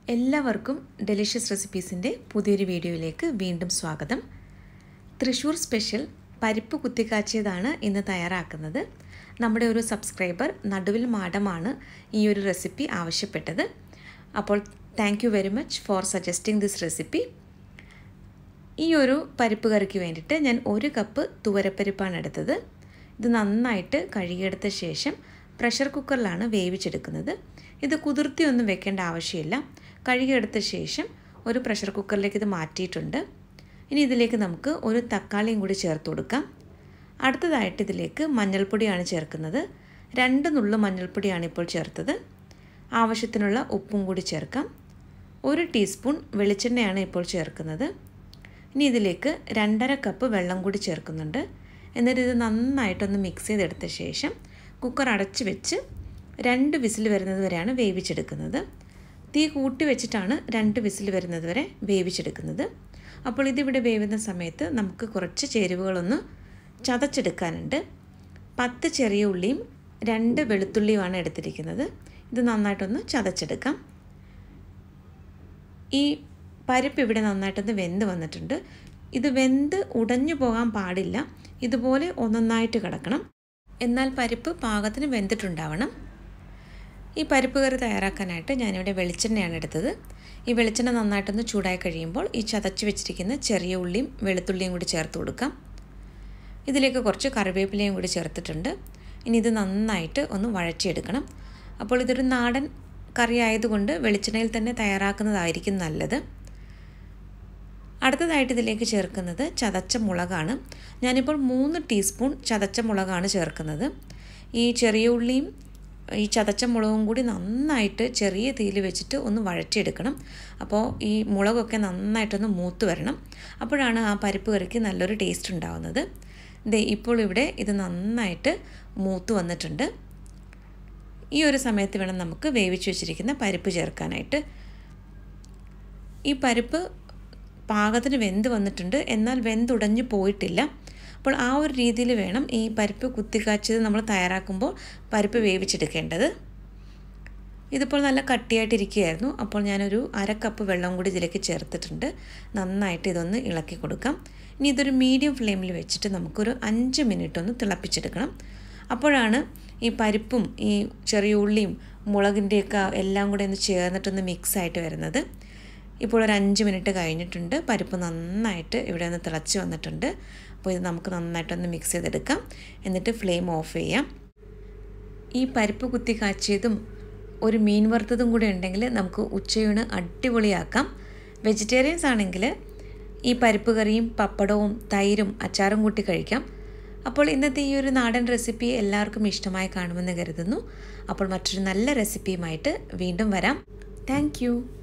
എല്ലാവർക്കും ഡെലിഷ്യസ് റെസിപ്പീസിൻ്റെ പുതിയൊരു വീഡിയോയിലേക്ക് വീണ്ടും സ്വാഗതം തൃശ്ശൂർ സ്പെഷ്യൽ പരിപ്പ് കുത്തിക്കാച്ചിയതാണ് ഇന്ന് തയ്യാറാക്കുന്നത് നമ്മുടെ ഒരു സബ്സ്ക്രൈബർ നടുവിൽ മാഡമാണ് ഈ ഒരു റെസിപ്പി ആവശ്യപ്പെട്ടത് അപ്പോൾ thank you very much for suggesting this recipe ഈ ഒരു പരിപ്പ് കറിക്ക് വേണ്ടിയിട്ട് ഞാൻ ഒരു കപ്പ് തുവരപ്പരിപ്പാണ് എടുത്തത് ഇത് നന്നായിട്ട് കഴുകിയെടുത്ത ശേഷം പ്രഷർ കുക്കറിലാണ് വേവിച്ചെടുക്കുന്നത് ഇത് കുതിർത്തിയൊന്നും വെക്കേണ്ട ആവശ്യമില്ല കഴുകിയെടുത്ത ശേഷം ഒരു പ്രഷർ കുക്കറിലേക്ക് ഇത് മാറ്റിയിട്ടുണ്ട് ഇനി ഇതിലേക്ക് നമുക്ക് ഒരു തക്കാളിയും കൂടി ചേർത്ത് കൊടുക്കാം അടുത്തതായിട്ട് ഇതിലേക്ക് മഞ്ഞൾപ്പൊടിയാണ് ചേർക്കുന്നത് രണ്ട് നുള്ളു മഞ്ഞൾപ്പൊടിയാണ് ഇപ്പോൾ ചേർത്തത് ആവശ്യത്തിനുള്ള ഉപ്പും കൂടി ചേർക്കാം ഒരു ടീസ്പൂൺ വെളിച്ചെണ്ണയാണ് ഇപ്പോൾ ചേർക്കുന്നത് ഇനി ഇതിലേക്ക് രണ്ടര കപ്പ് വെള്ളം കൂടി ചേർക്കുന്നുണ്ട് എന്നിട്ട് ഇത് നന്നായിട്ടൊന്ന് മിക്സ് ചെയ്തെടുത്ത ശേഷം കുക്കർ അടച്ച് വെച്ച് രണ്ട് വിസിൽ വരുന്നത് വരെയാണ് വേവിച്ചെടുക്കുന്നത് തീ കൂട്ടി വെച്ചിട്ടാണ് രണ്ട് വിസിൽ വരുന്നത് വരെ വേവിച്ചെടുക്കുന്നത് അപ്പോൾ ഇതിവിടെ വേവുന്ന സമയത്ത് നമുക്ക് കുറച്ച് ചേരുവകളൊന്ന് ചതച്ചെടുക്കാനുണ്ട് പത്ത് ചെറിയ ഉള്ളിയും രണ്ട് വെളുത്തുള്ളിയുമാണ് എടുത്തിരിക്കുന്നത് ഇത് നന്നായിട്ടൊന്ന് ചതച്ചെടുക്കാം ഈ പരിപ്പ് ഇവിടെ നന്നായിട്ടൊന്ന് വെന്ത് വന്നിട്ടുണ്ട് ഇത് വെന്ത് ഉടഞ്ഞു പോകാൻ പാടില്ല ഇതുപോലെ ഒന്നൊന്നായിട്ട് കിടക്കണം എന്നാൽ പരിപ്പ് പാകത്തിന് വെന്തിട്ടുണ്ടാവണം ഈ പരിപ്പ് കറി തയ്യാറാക്കാനായിട്ട് ഞാനിവിടെ വെളിച്ചെണ്ണയാണ് എടുത്തത് ഈ വെളിച്ചെണ്ണ നന്നായിട്ടൊന്ന് ചൂടായി കഴിയുമ്പോൾ ഈ ചതച്ച് വെച്ചിരിക്കുന്ന ചെറിയ ഉള്ളിയും വെളുത്തുള്ളിയും കൂടി ചേർത്ത് കൊടുക്കാം ഇതിലേക്ക് കുറച്ച് കറിവേപ്പിലയും കൂടി ചേർത്തിട്ടുണ്ട് ഇനി ഇത് നന്നായിട്ട് ഒന്ന് വഴറ്റിയെടുക്കണം അപ്പോൾ ഇതൊരു നാടൻ കറി ആയതുകൊണ്ട് വെളിച്ചെണ്ണയിൽ തന്നെ തയ്യാറാക്കുന്നതായിരിക്കും നല്ലത് അടുത്തതായിട്ട് ഇതിലേക്ക് ചേർക്കുന്നത് ചതച്ച മുളകാണ് ഞാനിപ്പോൾ മൂന്ന് ടീസ്പൂൺ ചതച്ച മുളകാണ് ചേർക്കുന്നത് ഈ ചെറിയ ഉള്ളിയും ഈ ചതച്ച മുളകും കൂടി നന്നായിട്ട് ചെറിയ തീയിൽ വെച്ചിട്ട് ഒന്ന് വഴറ്റിയെടുക്കണം അപ്പോൾ ഈ മുളകൊക്കെ നന്നായിട്ടൊന്ന് മൂത്ത് വരണം അപ്പോഴാണ് ആ പരിപ്പ് കറിക്ക് നല്ലൊരു ടേസ്റ്റ് ഉണ്ടാവുന്നത് ദേ ഇപ്പോൾ ഇവിടെ ഇത് നന്നായിട്ട് മൂത്ത് വന്നിട്ടുണ്ട് ഈ ഒരു സമയത്ത് വേണം നമുക്ക് വേവിച്ച് വെച്ചിരിക്കുന്ന പരിപ്പ് ചേർക്കാനായിട്ട് ഈ പരിപ്പ് പാകത്തിന് വെന്ത് വന്നിട്ടുണ്ട് എന്നാൽ വെന്തുടഞ്ഞു പോയിട്ടില്ല അപ്പോൾ ആ ഒരു രീതിയിൽ വേണം ഈ പരിപ്പ് കുത്തിക്കാച്ചത് നമ്മൾ തയ്യാറാക്കുമ്പോൾ പരിപ്പ് വേവിച്ചെടുക്കേണ്ടത് ഇതിപ്പോൾ നല്ല കട്ടിയായിട്ടിരിക്കുകയായിരുന്നു അപ്പോൾ ഞാനൊരു അര കപ്പ് വെള്ളം കൂടി ഇതിലേക്ക് ചേർത്തിട്ടുണ്ട് നന്നായിട്ട് ഇതൊന്ന് ഇളക്കി കൊടുക്കാം ഇനി ഇതൊരു മീഡിയം ഫ്ലെയിമിൽ വെച്ചിട്ട് നമുക്കൊരു അഞ്ച് മിനിറ്റ് ഒന്ന് തിളപ്പിച്ചെടുക്കണം അപ്പോഴാണ് ഈ പരിപ്പും ഈ ചെറിയ ഉള്ളിയും മുളകിൻ്റെയൊക്കെ എല്ലാം കൂടെ ഒന്ന് ചേർന്നിട്ടൊന്ന് മിക്സ് ആയിട്ട് വരുന്നത് ഇപ്പോൾ ഒരു അഞ്ച് മിനിറ്റ് കഴിഞ്ഞിട്ടുണ്ട് പരിപ്പ് നന്നായിട്ട് ഇവിടെ ഒന്ന് തിളച്ച് വന്നിട്ടുണ്ട് അപ്പോൾ ഇത് നമുക്ക് നന്നായിട്ടൊന്ന് മിക്സ് ചെയ്തെടുക്കാം എന്നിട്ട് ഫ്ലെയിം ഓഫ് ചെയ്യാം ഈ പരിപ്പ് കുത്തി കാച്ചിയതും ഒരു മീൻ വറുത്തതും കൂടി ഉണ്ടെങ്കിൽ നമുക്ക് ഉച്ചയൂണ് അടിപൊളിയാക്കാം വെജിറ്റേറിയൻസ് ആണെങ്കിൽ ഈ പരിപ്പ് കറിയും പപ്പടവും തൈരും അച്ചാറും കൂട്ടി കഴിക്കാം അപ്പോൾ ഇന്നത്തെ ഈ ഒരു നാടൻ റെസിപ്പി എല്ലാവർക്കും ഇഷ്ടമായി കാണുമെന്ന് കരുതുന്നു അപ്പോൾ മറ്റൊരു നല്ല റെസിപ്പിയുമായിട്ട് വീണ്ടും വരാം താങ്ക്